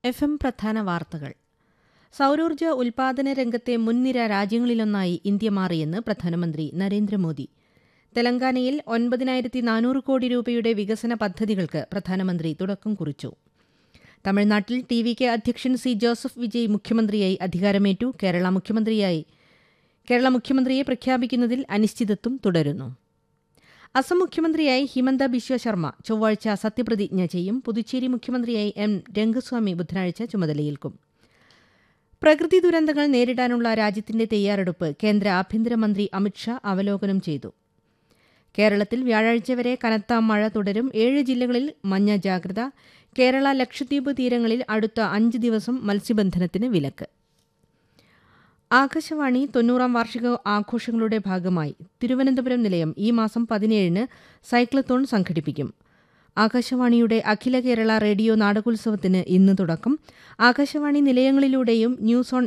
F M പ്രധാന വാർത്തകൾ സൗരോർജ്ജ ഉൽപാദന രംഗത്തെ മുൻനിര രാജ്യങ്ങളിലൊന്നായി ഇന്ത്യ മാറിയെന്ന് പ്രധാനമന്ത്രി നരേന്ദ്രമോദി തെലങ്കാനയിൽ ഒൻപതിനായിരത്തി നാനൂറ് കോടി രൂപയുടെ വികസന പദ്ധതികൾക്ക് പ്രധാനമന്ത്രി തുടക്കം കുറിച്ചു തമിഴ്നാട്ടിൽ ടി വി കെ അധ്യക്ഷൻ സി ജോസഫ് വിജയ് മുഖ്യമന്ത്രിയായി അധികാരമേറ്റു കേരള മുഖ്യമന്ത്രിയായി കേരള മുഖ്യമന്ത്രിയെ പ്രഖ്യാപിക്കുന്നതിൽ അനിശ്ചിതത്വം തുടരുന്നു അസം മുഖ്യമന്ത്രിയായി ഹിമന്ത ബിശ്വ ശർമ്മ ചൊവ്വാഴ്ച സത്യപ്രതിജ്ഞ ചെയ്യും പുതുച്ചേരി മുഖ്യമന്ത്രിയായി എം രംഗസ്വാമി ബുധനാഴ്ച ചുമതലയേൽക്കും പ്രകൃതി ദുരന്തങ്ങൾ നേരിടാനുള്ള രാജ്യത്തിന്റെ തയ്യാറെടുപ്പ് കേന്ദ്ര ആഭ്യന്തരമന്ത്രി അമിത്ഷാ അവലോകനം ചെയ്തു കേരളത്തിൽ വ്യാഴാഴ്ച വരെ കനത്ത മഴ തുടരും ഏഴ് ജില്ലകളിൽ മഞ്ഞ ജാഗ്രത കേരള ലക്ഷദ്വീപ് തീരങ്ങളിൽ അടുത്ത അഞ്ച് ദിവസം മത്സ്യബന്ധനത്തിന് വിലക്ക് ആകാശവാണി തൊണ്ണൂറാം വാർഷിക ആഘോഷങ്ങളുടെ ഭാഗമായി തിരുവനന്തപുരം നിലയം ഈ മാസം പതിനേഴിന് സൈക്ലത്തോൺ സംഘടിപ്പിക്കും ആകാശവാണിയുടെ അഖില കേരള റേഡിയോ നാടകോത്സവത്തിന് ഇന്ന് തുടക്കം ആകാശവാണി നിലയങ്ങളിലൂടെയും ന്യൂസ് ഓൺ